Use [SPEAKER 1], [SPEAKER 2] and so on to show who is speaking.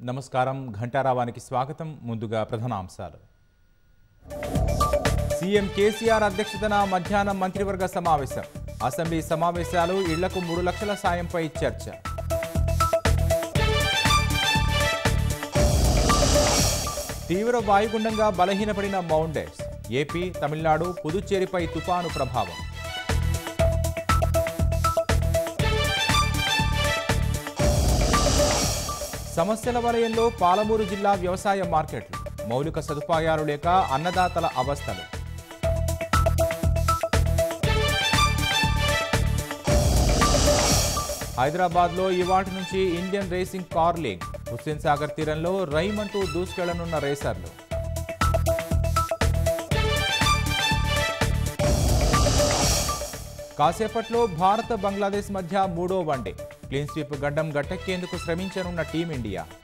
[SPEAKER 1] నమస్కారం ఘంటారావానికి స్వాగతం ముందుగా ప్రధానాంశాలు సీఎం కేసీఆర్ అధ్యక్షతన మధ్యాహ్నం మంత్రివర్గ సమావేశం అసెంబ్లీ సమావేశాలు ఇళ్లకు మూడు లక్షల సాయంపై చర్చ తీవ్ర వాయుగుండంగా బలహీనపడిన మౌంటైన్స్ ఏపీ తమిళనాడు పుదుచ్చేరిపై తుపాను ప్రభావం సమస్యల వలయంలో పాలమూరు జిల్లా వ్యవసాయ మార్కెట్లు మౌలిక సదుపాయాలు లేక అన్నదాతల అవస్థలు హైదరాబాద్లో ఇవాటి నుంచి Indian racing car league Hussain Sagar తీరంలో రైమంటూ దూసుకెళ్లనున్న రేసర్లు కాసేపట్లో భారత్ బంగ్లాదేశ్ మధ్య మూడో వన్డే క్లీన్ స్వీప్ గడ్డం గట్టెక్కేందుకు శ్రమించనున్న టీమిండియా